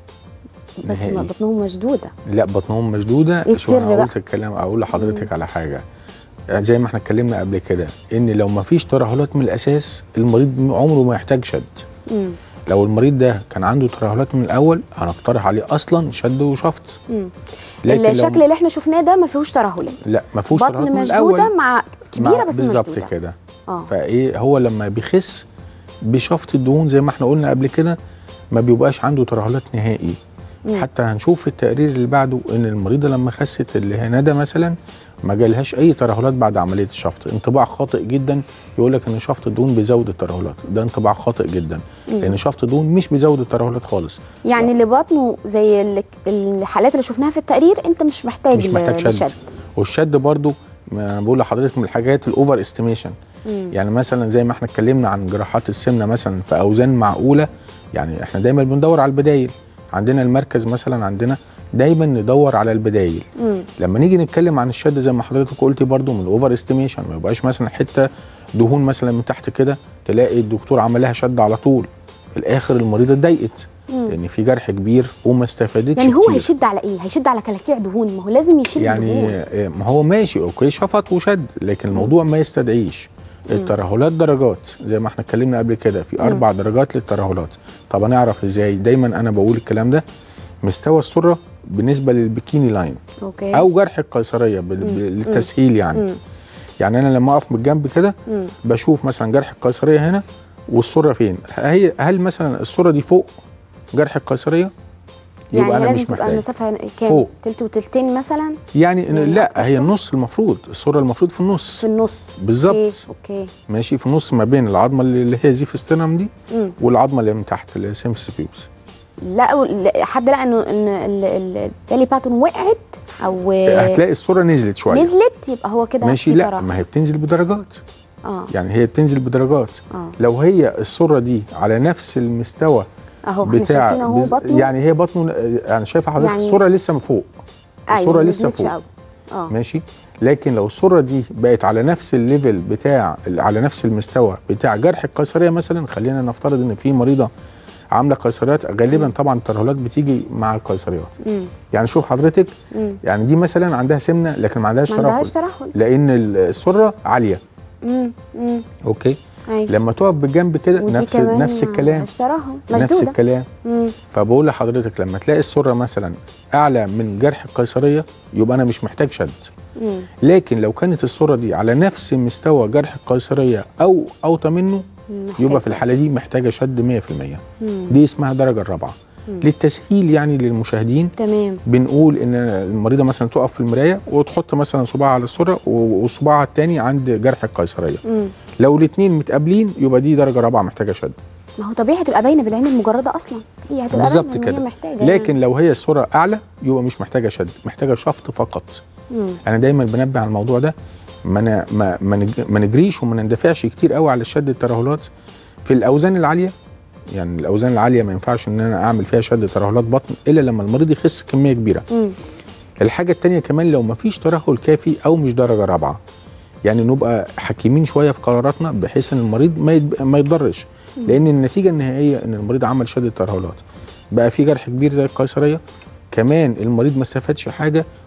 بس ما نهائي. بطنهم مشدوده لا بطنهم مشدوده إيه شو انا السر بقى؟ قلت الكلام اقول لحضرتك على حاجه زي ما احنا اتكلمنا قبل كده ان لو ما فيش ترهلات من الاساس المريض عمره ما يحتاج شد مم. لو المريض ده كان عنده ترهلات من الاول هنقترح عليه اصلا شد وشفط مم. لكن لو- الشكل اللي احنا شفناه ده ما فيهوش ترهلات لا ما فيهوش ترهلات بطن من مشدوده الاول مع كبيره مع- بس بالظبط مشدوده كده اه فايه هو لما بيخس بشفط الدهون زي ما احنا قلنا قبل كده ما بيبقاش عنده ترهلات نهائي مم. حتى هنشوف في التقرير اللي بعده ان المريضه لما خست اللي هنا ده مثلا ما جالهاش اي ترهلات بعد عمليه الشفط انطباع خاطئ جدا يقول لك ان شفط الدهون بيزود الترهلات ده انطباع خاطئ جدا لان شفط الدهون مش بيزود الترهلات خالص يعني اللي بطنه زي اللي- الحالات اللي شفناها في التقرير انت مش محتاج, مش محتاج ل- شد لشد والشد برضو ما انا بقول لحضرتك من الحاجات الاوفر استيميشن يعني مثلا زي ما احنا اتكلمنا عن جراحات السمنه مثلا في اوزان معقوله يعني احنا دايما بندور على البدايل عندنا المركز مثلا عندنا دايما ندور على البدايل مم. لما نيجي نتكلم عن الشد زي ما حضرتك قلتي برضو من الاوفر استيميشن ما يبقاش مثلا حته دهون مثلا من تحت كده تلاقي الدكتور عمل لها شد على طول في الاخر المريضه اتضايقت لان في جرح كبير وما استفادتش يعني هو كتير. هيشد على ايه هيشد على كلاكيع دهون ما هو لازم يشيل يعني الدهون آه، ما هو ماشي اوكي شفط وشد لكن الموضوع ما يستدعيش الترهلات درجات زي ما احنا اتكلمنا قبل كده في اربع درجات للترهلات طب هنعرف ازاي دايما انا بقول الكلام ده مستوى السره بالنسبه للبكيني لاين اوكي او جرح القيصريه بال- بال- للتسهيل يعني يعني انا لما اقف من الجنب كده مم. بشوف مثلا جرح القيصريه هنا والسره فين هي هل مثلا السره دي فوق جرح القيصريه يعني يبقى انا لازم مش تبقى محتاج المسافه كام فوق. تلت وتلتين مثلا يعني يعني لا أكتر هي شوية؟ النص المفروض الصوره المفروض في النص في النص بالظبط. اوكي اوكي ماشي في النص ما بين العظمه اللي اللي هي زيف ستيرنم دي مم. والعظمه اللي من تحت اللي هي سيمفيس بيوس لا لا، حد لقى انه ان ال- ال- البالي باتون وقعت او هتلاقي الصوره نزلت شويه نزلت يبقى هو كده ماشي في لا ترهل. ما هي بتنزل بدرجات اه يعني هي بتنزل بدرجات اه لو هي الصوره دي على نفس المستوى اهو احنا بتاع شايفين اهو بز- بطنه يعني هي بطنه يعني شايفه حضرتك يعني- الصوره لسه من فوق أيوة، الصوره ما لسه نزلتش فوق أوي. اه ماشي لكن لو الصوره دي بقت على نفس الليفل بتاع على نفس المستوى بتاع جرح القيصريه مثلا خلينا نفترض ان في مريضه عامله قيصريات غالبا طبعا الترهلات بتيجي مع القيصريات مم. يعني شوف حضرتك مم. يعني دي مثلا عندها سمنه لكن ما عندهاش ما عندهاش ترهل ترهل لان السره عاليه امم امم اوكي ايوه لما تقف بالجنب كده ودي نفس كمان نفس الكلام ملهاش ترهل نفس مشدوده الكلام مم. فبقول لحضرتك لما تلاقي السره مثلا اعلى من جرح القيصريه يبقى انا مش محتاج شد مم. لكن لو كانت الصوره دي على نفس مستوى جرح القيصريه او اوطى منه محتاج يبقى في الحاله دي محتاجه شد 100% مم. دي اسمها الدرجه الرابعه للتسهيل يعني للمشاهدين تمام بنقول ان المريضه مثلا تقف في المرايه وتحط مثلا صباعها على الصوره و- وصباعها الثاني عند جرح القيصريه مم. لو الاثنين متقابلين يبقى دي درجه رابعه محتاجه شد ما هو طبيعي هتبقى باينه بالعين المجرده اصلا هي هتبقى بالظبط باينه إن هي كده محتاجه لكن لو هي الصوره اعلى يبقى مش محتاجه شد محتاجه شفط فقط مم. انا دايما بنبه على الموضوع ده ما ن- ما ما نج- ما نجريش وما نندفعش كتير قوي على شد الترهلات في الاوزان العاليه يعني الاوزان العاليه ما ينفعش ان انا اعمل فيها شد ترهلات بطن الا لما المريض يخس كميه كبيره مم. الحاجه التانية كمان لو ما فيش ترهل كافي او مش درجه رابعه يعني نبقى حكيمين شويه في قراراتنا بحيث ان المريض ما يد- ما يتضرش لان النتيجه النهائيه ان المريض عمل شد ترهلات بقى في جرح كبير زي القيصريه كمان المريض ما استفادش حاجه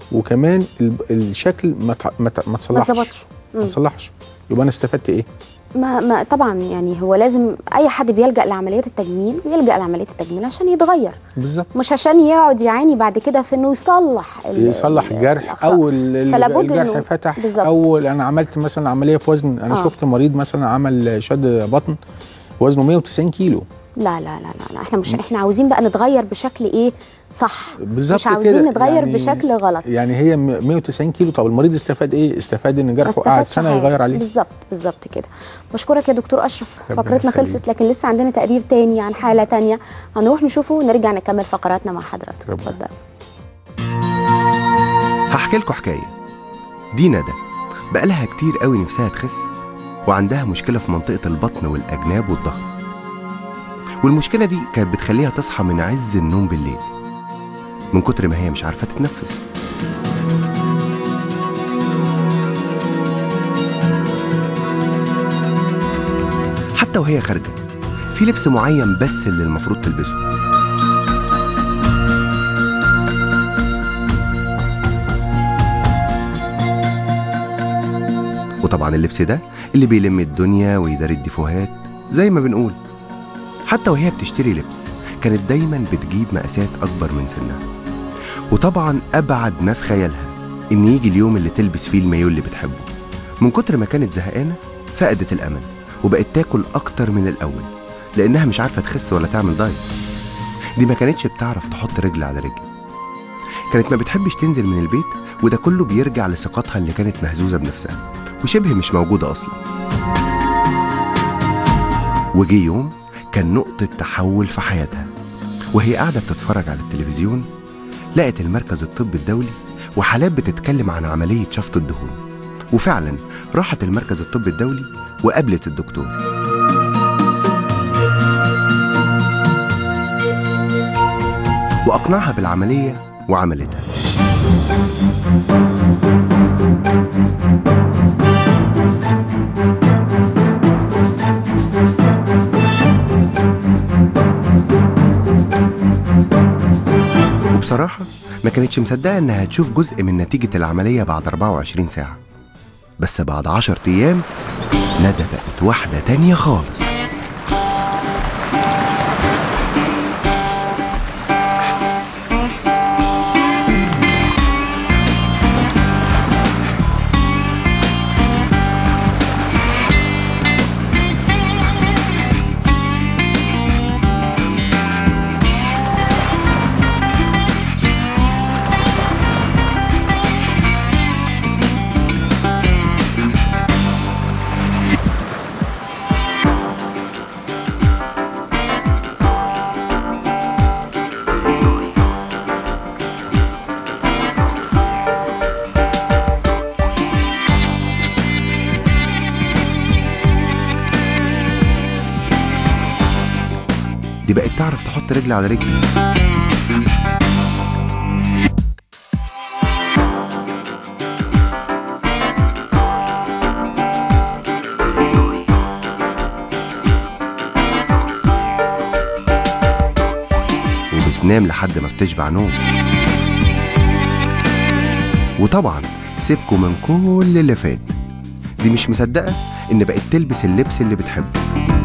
وكمان ال- الشكل ما تع- ما ت- ما ما تصلحش اتظبطش ما مم. تصلحش يبقى انا استفدت ايه ما, ما طبعا يعني هو لازم اي حد بيلجا لعمليات التجميل بيلجا لعمليات التجميل عشان يتغير بالظبط مش عشان يقعد يعاني بعد كده في انه يصلح ال- يصلح ال- الجرح الأخطاء. او ال- ال- فلابد الجرح إنه- فتح بالظبط. او انا عملت مثلا عمليه في وزن انا آه. آه. شفت مريض مثلا عمل شد بطن وزنه 190 كيلو لا لا لا لا, لا. احنا مش احنا عاوزين بقى نتغير بشكل ايه صح بالظبط مش عاوزين كده. نتغير يعني- بشكل غلط يعني هي م- 190 كيلو طب المريض استفاد ايه استفاد ان ما جرحه قعد استفادش سنه حاجة. يغير عليه بالظبط بالظبط كده بشكرك يا دكتور اشرف ربنا فقرتنا يخليك. خلصت لكن لسه عندنا تقرير تاني عن حاله تانية هنروح نشوفه ونرجع نكمل فقراتنا مع حضرتك ربنا. اتفضل هحكي لكم حكايه دي ندى بقالها كتير قوي نفسها تخس وعندها مشكله في منطقه البطن والاجناب والظهر والمشكله دي كانت بتخليها تصحى من عز النوم بالليل من كتر ما هي مش عارفه تتنفس حتى وهي خارجه في لبس معين بس اللي المفروض تلبسه وطبعا اللبس ده اللي بيلم الدنيا ويداري الديفوهات زي ما بنقول حتى وهي بتشتري لبس كانت دايما بتجيب مقاسات أكبر من سنها وطبعا أبعد ما في خيالها إن يجي اليوم اللي تلبس فيه المايو اللي بتحبه من كتر ما كانت زهقانة فقدت الأمل وبقت تاكل أكتر من الأول لأنها مش عارفة تخس ولا تعمل دايت دي ما كانتش بتعرف تحط رجل على رجل كانت ما بتحبش تنزل من البيت وده كله بيرجع لثقتها اللي كانت مهزوزة بنفسها وشبه مش موجودة أصلا وجي يوم كان نقطة تحول في حياتها وهي قاعدة بتتفرج على التلفزيون لقت المركز الطبي الدولي وحالات بتتكلم عن عملية شفط الدهون وفعلا راحت المركز الطبي الدولي وقابلت الدكتور وأقنعها بالعملية وعملتها وبصراحة ما كانتش مصدقة إنها هتشوف جزء من نتيجة العملية بعد 24 ساعة بس بعد 10 أيام ندى بقت واحدة تانية خالص دي بقت تعرف تحط رجل على رجل وبتنام لحد ما بتشبع نوم وطبعا سيبكوا من كل اللي فات دي مش مصدقة إن بقت تلبس اللبس اللي بتحبه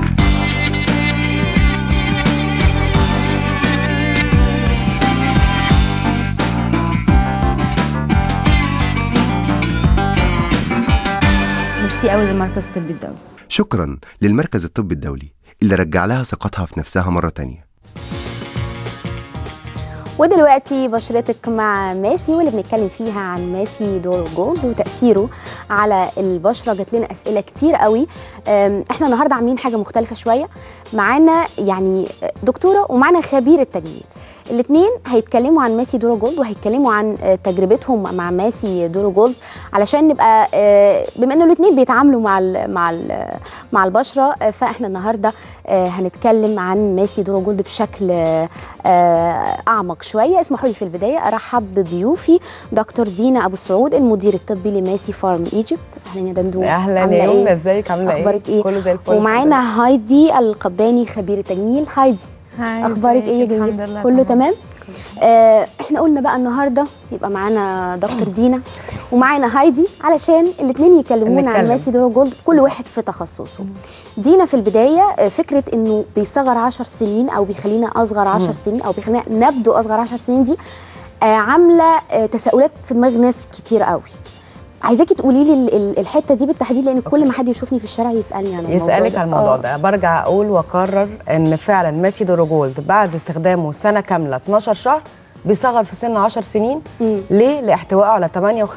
ميرسي قوي للمركز الطبي الدولي شكرا للمركز الطبي الدولي اللي رجع لها ثقتها في نفسها مرة تانية ودلوقتي بشرتك مع ماسي واللي بنتكلم فيها عن ماسي دور جولد وتاثيره على البشره جات لنا اسئله كتير قوي أم، احنا النهارده عاملين حاجه مختلفه شويه معانا يعني دكتوره ومعانا خبير التجميل الاثنين هيتكلموا عن ماسي دورو جولد وهيتكلموا عن آه، تجربتهم مع ماسي دورو جولد علشان نبقى آه، بما انه الاثنين بيتعاملوا مع ال مع ال مع البشره آه، فاحنا النهارده آه، هنتكلم عن ماسي دورو جولد بشكل آه، آه، اعمق شويه اسمحوا لي في البدايه ارحب بضيوفي دكتور دينا ابو السعود المدير الطبي لماسي فارم ايجيبت اهلا يا دندون اهلا عاملة يا إيه؟ يمنى ازيك عامله ايه اخبارك ايه كله زي الفل ومعانا هايدي القباني خبير التجميل هايدي اخبارك ايه يا جميل كله تمام آه احنا قلنا بقى النهارده يبقى معانا دكتور دينا ومعانا هايدي علشان الاثنين يكلمونا عن نتكلم. ماسي دورو جولد كل واحد في تخصصه دينا في البدايه آه، فكره انه بيصغر 10 سنين او بيخلينا اصغر 10 سنين او بيخلينا نبدو اصغر 10 سنين دي آه عامله آه تساؤلات في دماغ ناس كتير قوي عايزاكي تقولي لي ال- ال- الحته دي بالتحديد لان كل ما حد يشوفني في الشارع يسالني عن الموضوع يسألك ده. على الموضوع آه. ده برجع أقول وأكرر إن فعلا ماسي دورو جولد بعد استخدامه سنة كاملة 12 شهر بيصغر في سن 10 سنين مم. ليه؟ لاحتوائه على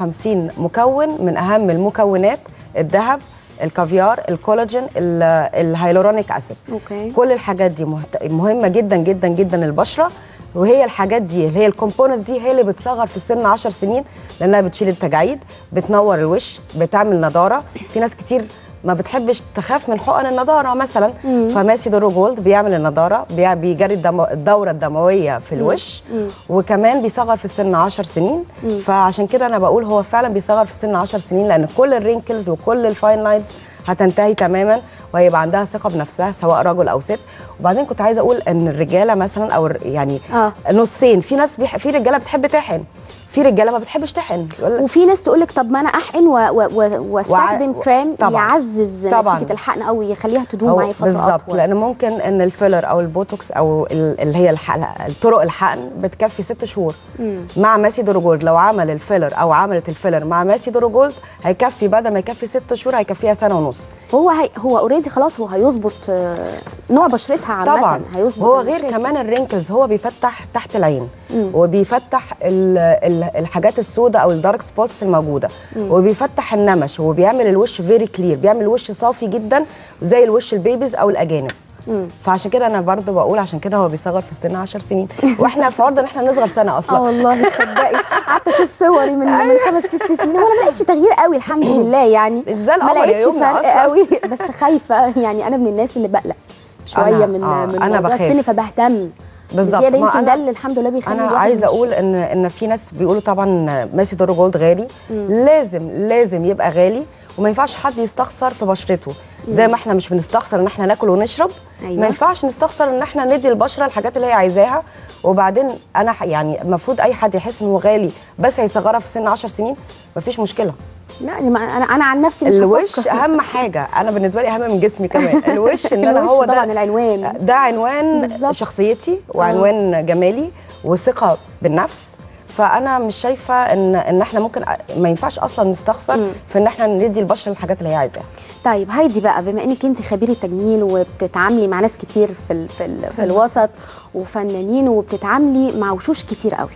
58 مكون من أهم المكونات الذهب الكافيار الكولاجين ال- الهيلورونيك اسيد اوكي كل الحاجات دي مهت- مهمه جدا جدا جدا للبشره وهي الحاجات دي اللي هي الكومبوننتس دي هي اللي بتصغر في السن 10 سنين لانها بتشيل التجاعيد بتنور الوش بتعمل نضاره في ناس كتير ما بتحبش تخاف من حقن النضاره مثلا فماسي دورو جولد بيعمل النضاره بيع- بيجري الدم الدوره الدمويه في الوش وكمان بيصغر في السن 10 سنين فعشان كده انا بقول هو فعلا بيصغر في سن 10 سنين لان كل الرينكلز وكل الفاين لاينز هتنتهي تماما وهيبقى عندها ثقه بنفسها سواء رجل او ست وبعدين كنت عايزه اقول ان الرجاله مثلا او الر- يعني آه. نصين في ناس بيح... في رجاله بتحب تحقن في رجاله ما بتحبش تحقن يقول وفي ناس تقول لك طب ما انا احقن و- و- و- واستخدم وع- كريم طبعاً. يعزز طبعاً. نتيجه الحقن او يخليها تدوم هو معايا فتره بالظبط اطول لان ممكن ان الفيلر او البوتوكس او ال- اللي هي الحقن الطرق الحقن بتكفي ست شهور مع ماسي دورو جولد لو عمل الفيلر او عملت الفيلر مع ماسي دورو جولد هيكفي بدل ما يكفي ست شهور هيكفيها سنه ونص هو هي هو اوريدي خلاص هو هيظبط آه، نوع بشرتها عامه طبعا هيظبط هو غير المشاكل. كمان الرينكلز هو بيفتح تحت العين وبيفتح ال ال الحاجات السوداء او الدارك سبوتس الموجوده وبيفتح النمش وبيعمل الوش فيري كلير بيعمل الوش صافي جدا زي الوش البيبيز او الاجانب فعشان كده انا برضو بقول عشان كده هو بيصغر في السن 10 سنين واحنا في عرض ان احنا نصغر سنه اه اصلا والله تصدقي قعدت اشوف صوري من من خمس ست سنين ولا ما لقيتش تغيير قوي الحمد لله يعني زي ما القمر يا لقيتش يمنى فرق أصلاً. قوي بس خايفه يعني انا من الناس اللي بقلق شويه أنا- من آه، من أنا موضوع بخاف. السن فبهتم بالظبط زياده ما يمكن أنا- ده اللي الحمد لله بيخلي انا الواحد عايزه مش- اقول ان ان في ناس بيقولوا طبعا ماسي دورو جولد غالي لازم لازم يبقى غالي وما ينفعش حد يستخسر في بشرته زي ما احنا مش بنستخسر ان احنا ناكل ونشرب أيوة. ما ينفعش نستخسر ان احنا ندي البشره الحاجات اللي هي عايزاها وبعدين انا ح- يعني المفروض اي حد يحس ان هو غالي بس هيصغرها في سن 10 سنين مفيش مشكله لا يعني ما- انا انا عن نفسي مش الوش هفكر. اهم حاجه انا بالنسبه لي اهم من جسمي كمان الوش ان انا الوش هو ده طبعاً العنوان. ده عنوان بالظبط. شخصيتي وعنوان جمالي وثقه بالنفس فانا مش شايفه ان ان احنا ممكن ما ينفعش اصلا نستخسر في ان احنا ندي البشره الحاجات اللي هي عايزاها طيب هايدي بقى بما انك انت خبيره تجميل وبتتعاملي مع ناس كتير في ال في, ال في الوسط وفنانين وبتتعاملي مع وشوش كتير قوي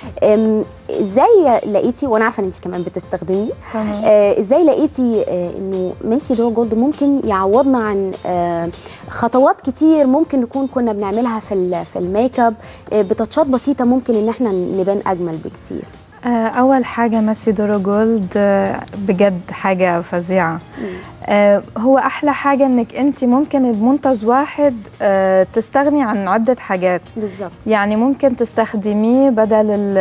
أم، ازاي لقيتي وانا عارفه ان انت كمان بتستخدميه تمام. آه، ازاي لقيتي آه، انه ميسي دور جولد ممكن يعوضنا عن آه، خطوات كتير ممكن نكون كنا بنعملها في ال- في الميك اب آه، بتاتشات بسيطه ممكن ان احنا نبان اجمل بكتير آه، أول حاجة ميسي دورو جولد آه، بجد حاجة فظيعة آه، هو أحلى حاجة إنك أنت ممكن بمنتج واحد آه، تستغني عن عدة حاجات بالظبط يعني ممكن تستخدميه بدل ال-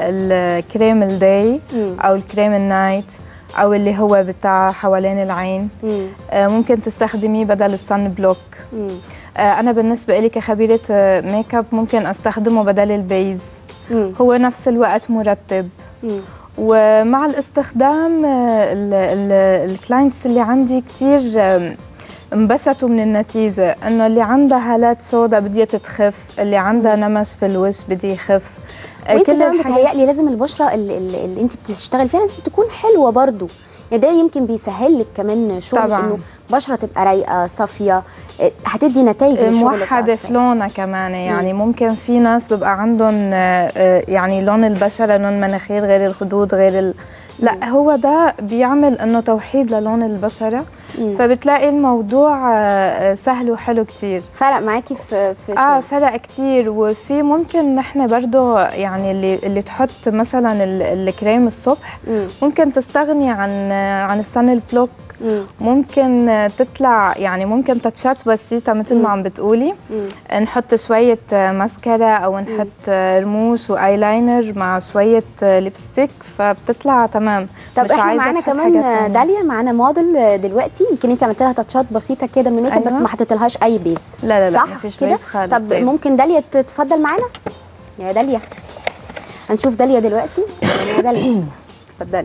الكريم الداي مم. أو الكريم النايت أو اللي هو بتاع حوالين العين مم. آه، ممكن تستخدميه بدل الصن بلوك مم. آه، أنا بالنسبة لي كخبيرة آه، ميك اب ممكن أستخدمه بدل البيز مم. هو نفس الوقت مرطب مم. ومع الاستخدام آه، ال- ال- الكلاينتس اللي عندي كتير آم، انبسطوا من النتيجة انه اللي عندها هالات سودا بدها تتخف اللي عندها نمش في الوش بدي يخف آه، وانت كل كمان الحاجات- بتهيألي لازم البشره اللي, اللي, اللي انت بتشتغلي فيها لازم تكون حلوه برضو يعني ده يمكن بيسهل لك كمان شغلك طبعاً. انه بشره تبقى رايقه صافيه اه، هتدي نتائج لشغلك موحدة أكتر. في لونها كمان يعني ممكن في ناس بيبقى عندهم آه، آه، يعني لون البشرة لون المناخير غير الخدود غير ال... لا هو ده بيعمل انه توحيد للون البشرة فبتلاقي الموضوع آه، آه، سهل وحلو كتير فرق معاكي في في اه شغلك. فرق كتير وفي ممكن نحن برضو يعني اللي اللي تحط مثلا ال- الكريم الصبح مم. ممكن تستغني عن عن السن البلوك مم. ممكن تطلع يعني ممكن تاتشات بسيطة مثل ما عم بتقولي مم. نحط شوية ماسكارا أو نحط رموش وآيلاينر مع شوية ليبستيك فبتطلع تمام طب مش احنا عايزة معانا تحط كمان حاجات تانية. داليا معانا موديل دلوقتي يمكن انت عملت لها تاتشات بسيطه كده من الميك اب أيوة. بس ما حطيتلهاش اي بيس لا لا لا صح مفيش كده بيس خالص طب بيض. ممكن داليا تتفضل معانا يا داليا هنشوف داليا دلوقتي يا داليا اتفضلي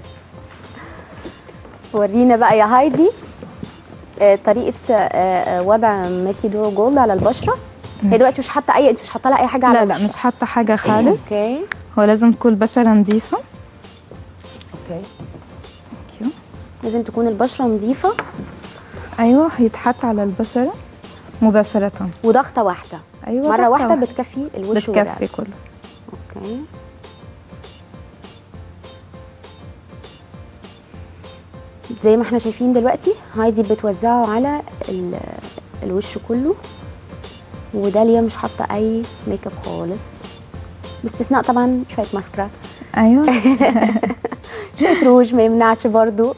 ورينا بقى يا هايدي آه، طريقه آه، آه، وضع ميسي دورو جولد على البشره هي دلوقتي مش حاطه اي انت مش حاطه لها اي حاجه على لا لا البشرة. مش حاطه حاجه خالص اوكي هو لازم تكون البشره نظيفه اوكي لازم تكون البشره نظيفه ايوه هيتحط على البشره مباشره وضغطه واحده ايوه مره ضغطة واحده بتكفي الوش بتكفي والرقبة. كله اوكي زي ما احنا شايفين دلوقتي هايدي بتوزعه على ال- الوش كله وداليا مش حاطه اي ميك اب خالص باستثناء طبعا شويه ماسكرا ايوه شويه روج ما يمنعش برضو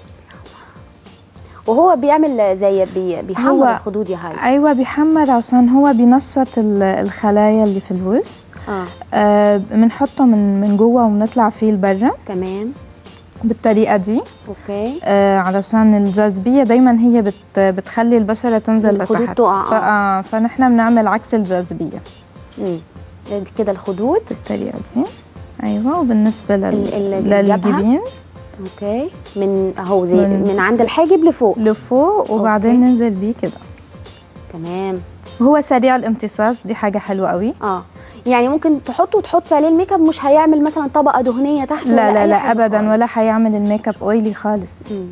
وهو بيعمل زي بي بيحمر هو- الخدود يا هايدي ايوه بيحمر عشان هو بينشط ال- الخلايا اللي في الوش اه آه بنحطه من من جوه وبنطلع فيه لبرا تمام بالطريقه دي اوكي آه علشان الجاذبيه دايما هي بت بتخلي البشره تنزل الخدود لتحت تقع، آه. ف- آه فنحن بنعمل عكس الجاذبيه امم كده الخدود بالطريقه دي ايوه وبالنسبه لل... ال- ال- الجبهة؟ للجبين اوكي من اهو زي من- من, عند الحاجب لفوق لفوق وبعدين أوكي. ننزل بيه كده تمام هو سريع الامتصاص دي حاجه حلوه قوي اه يعني ممكن تحطه وتحطي عليه الميك اب مش هيعمل مثلا طبقه دهنيه تحت لا ولا لا أي لا حاجة ابدا خالص. ولا هيعمل الميك اب اويلي خالص مم.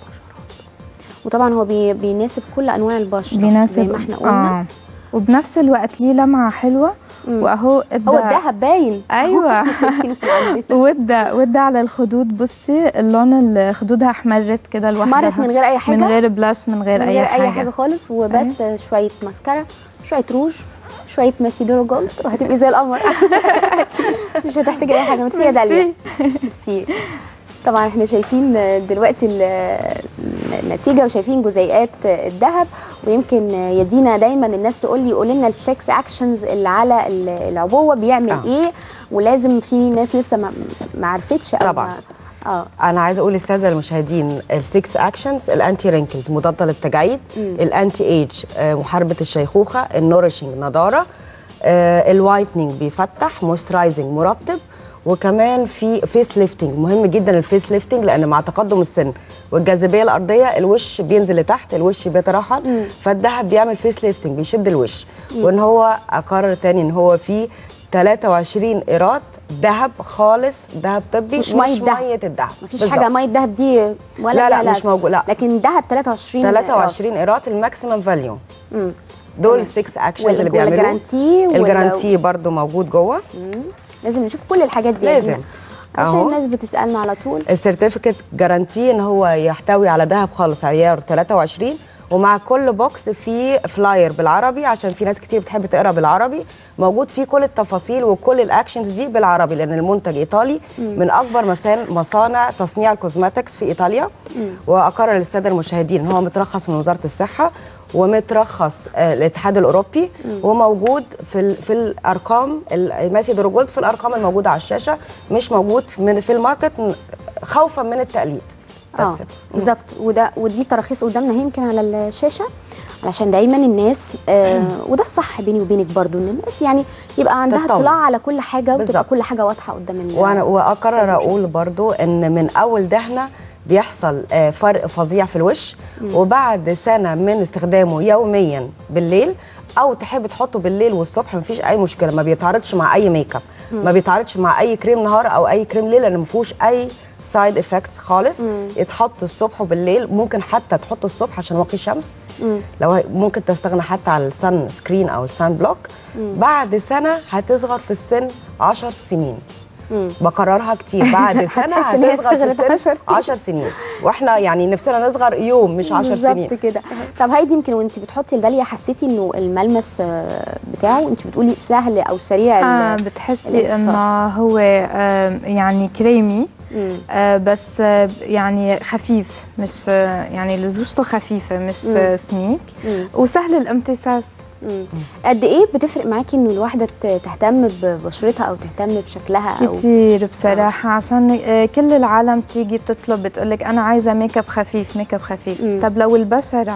وطبعا هو بي بيناسب كل انواع البشره بيناسب زي ما احنا قلنا آه. وبنفس الوقت ليه لمعه حلوه مم. واهو ادى هو الذهب باين ايوه شايفينه من عندنا. ودا ودا على الخدود بصي اللون ال- خدودها احمرت كده لوحدها احمرت من غير اي حاجه من غير بلاش من غير, من اي غير حاجه, اي حاجه خالص وبس شويه ماسكارا شويه روج شويه ماسيدورو جولد وهتبقي زي القمر مش هتحتاجي اي حاجه ميرسي يا داليا ميرسي طبعا احنا شايفين دلوقتي ال- النتيجه وشايفين جزيئات الذهب ويمكن يدينا دايما الناس تقول لي قولي لنا السكس اكشنز اللي على ال- العبوه بيعمل آه. ايه ولازم في ناس لسه ما ما عرفتش أو طبعاً. ما- اه انا عايزه اقول للساده المشاهدين السكس اكشنز الانتي رينكلز مضاده للتجاعيد الانتي ايج آه، محاربه الشيخوخه النورشنج نضاره آه، الوايتنينج بيفتح مويسترايزنج مرطب وكمان في فيس ليفتنج مهم جدا الفيس ليفتنج لان مع تقدم السن والجاذبيه الارضيه الوش بينزل لتحت الوش بيترهل فالدهب بيعمل فيس ليفتنج بيشد الوش وان هو اكرر تاني ان هو فيه 23 ايراد ذهب خالص ذهب طبي مش مش, مية مش دهب. ميه الذهب مفيش بالظبط. حاجه ميه دهب دي ولا لا، لا، لها مش لازمة. موجود، لا. لكن دهب 23 23 ايراد الماكسيمم فاليو مم. دول السكس اكشنز وال- اللي بيعملوه والجرانتي وال- الجرانتي برضو موجود جوه مم. لازم نشوف كل الحاجات دي يا لازم. دينا. عشان أهو. الناس بتسالنا على طول السيرتيفيكت جارانتي ان هو يحتوي على ذهب خالص عيار 23 ومع كل بوكس فيه فلاير بالعربي عشان في ناس كتير بتحب تقرا بالعربي موجود فيه كل التفاصيل وكل الاكشنز دي بالعربي لان المنتج ايطالي من اكبر مسان- مصانع تصنيع الكوزماتكس في ايطاليا واقرر للساده المشاهدين ان هو مترخص من وزاره الصحه ومترخص آه، الاتحاد الاوروبي وموجود في ال- في الارقام ماسي دروجولد في الارقام الموجوده على الشاشه مش موجود في- من في الماركت م- خوفا من التقليد اه That's it. بالظبط وده ودي تراخيص قدامنا هي يمكن على الشاشه علشان دايما الناس آه وده الصح بيني وبينك برضو ان الناس يعني يبقى عندها تطمن. اطلاع على كل حاجه وتبقى بالظبط. كل حاجه واضحه قدام ال- وانا واقرر اقول برضو ان من اول دهنه بيحصل آه، فرق فظيع في الوش وبعد سنه من استخدامه يوميا بالليل او تحب تحطه بالليل والصبح مفيش اي مشكله ما بيتعارضش مع اي ميك اب ما بيتعارضش مع اي كريم نهار او اي كريم ليل لان ما فيهوش اي سايد افكتس خالص يتحط الصبح وبالليل ممكن حتى تحطه الصبح عشان واقي شمس لو هي- ممكن تستغنى حتى على السن سكرين او السان بلوك بعد سنه هتصغر في السن 10 سنين بكررها كتير بعد سنه هتحس إن هي هتصغر في صغرت 10 السن سنين. 10 سنين واحنا يعني نفسنا نصغر يوم مش 10 سنين بالظبط كده طب هايدي يمكن وانت بتحطي الداليا حسيتي انه الملمس آه، بتاعه انت بتقولي سهل او سريع آه ال- بتحسي الامتصاص. انه هو آه يعني كريمي مم. آه بس آه يعني خفيف مش آه يعني لزوجته خفيفه مش آه سميك مم. وسهل الامتصاص مم. قد ايه بتفرق معاكي انه الواحده ت- تهتم ببشرتها او تهتم بشكلها او كتير بصراحة عشان آه، كل العالم تيجي بتطلب بتقولك أنا عايزة ميك اب خفيف ميك اب خفيف مم. طب لو البشرة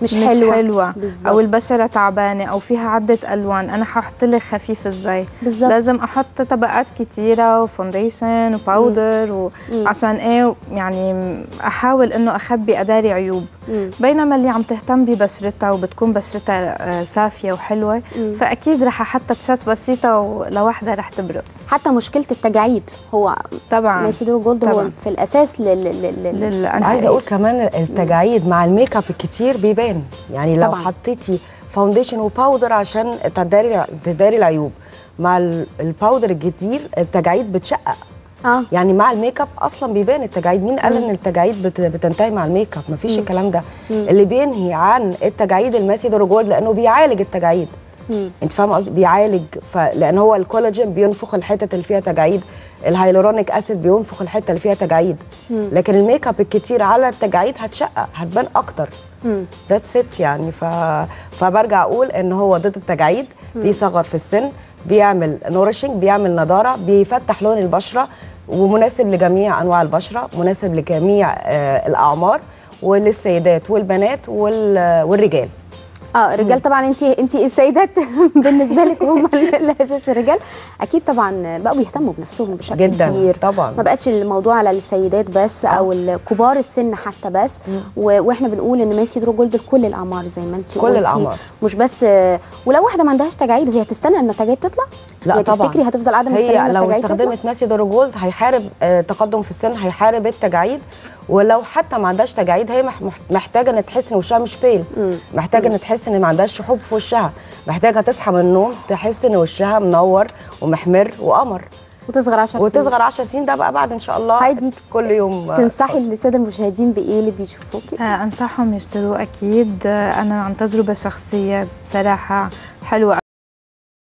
مش مش حلوة. حلوة بالظبط. او البشره تعبانه او فيها عده الوان انا حاحط لك خفيف ازاي بالظبط. لازم احط طبقات كتيره وفونديشن وباودر وعشان ايه يعني احاول انه اخبي اداري عيوب مم. بينما اللي عم تهتم ببشرتها وبتكون بشرتها آه، صافيه وحلوه مم. فاكيد رح احط تشات بسيطه ولوحدها رح تبرق حتى مشكله التجاعيد هو طبعا ماسي دور جولد هو طبعاً. في الاساس لل... لل... لل... للأنتي عايزه اقول إيج. كمان التجاعيد مع الميك اب الكتير بيبان يعني لو طبعاً. حطيتي فاونديشن وباودر عشان تداري تداري العيوب مع ال- الباودر الكتير التجاعيد بتشقق اه يعني مع الميك اب اصلا بيبان التجاعيد مين قال ان التجاعيد بت- بتنتهي مع الميك اب مفيش الكلام ده اللي بينهي عن التجاعيد الماسي دروجولد لانه بيعالج التجاعيد مم. انت فاهم قصدي بيعالج ف... لان هو الكولاجين بينفخ الحتت اللي فيها تجاعيد الهيلورونيك اسيد بينفخ الحته اللي فيها تجاعيد لكن الميك اب الكتير على التجاعيد هتشقق هتبان اكتر مم. ذاتس ات يعني ف... فبرجع اقول ان هو ضد التجاعيد بيصغر في السن بيعمل نورشنج بيعمل نضاره بيفتح لون البشره ومناسب لجميع انواع البشره مناسب لجميع آه الاعمار وللسيدات والبنات وال... والرجال اه الرجال طبعا انت انت السيدات بالنسبه لك هم ال- الاساس الرجال اكيد طبعا بقوا بيهتموا بنفسهم بشكل جداً، كبير طبعاً. ما بقتش الموضوع على السيدات بس او الكبار السن حتى بس و- واحنا بنقول ان ماسي درو جولد لكل الاعمار زي ما انت كل قلتي. الأعمار. مش بس ولو واحده ما عندهاش تجاعيد وهي تستنى لما التجاعيد تطلع لا هي طبعا تفتكري هتفضل قاعده مستنيه هي لما لو التجاعيد تطلع؟ استخدمت ماسي دروجولد هيحارب آه، تقدم في السن هيحارب التجاعيد ولو حتى ما عندهاش تجاعيد هي مح- مح- محتاجه ان تحس ان وشها مش بيل محتاجه ان تحس ان ما عندهاش شحوب في وشها محتاجه تصحى من النوم تحس ان وشها منور ومحمر وقمر وتصغر 10 سنين وتصغر 10 سنين ده بقى بعد ان شاء الله هايدي كل يوم آه، تنصحي الساده المشاهدين بايه اللي بيشوفوكي آه، انصحهم يشتروا اكيد آه، انا عن تجربه شخصيه بصراحه حلوه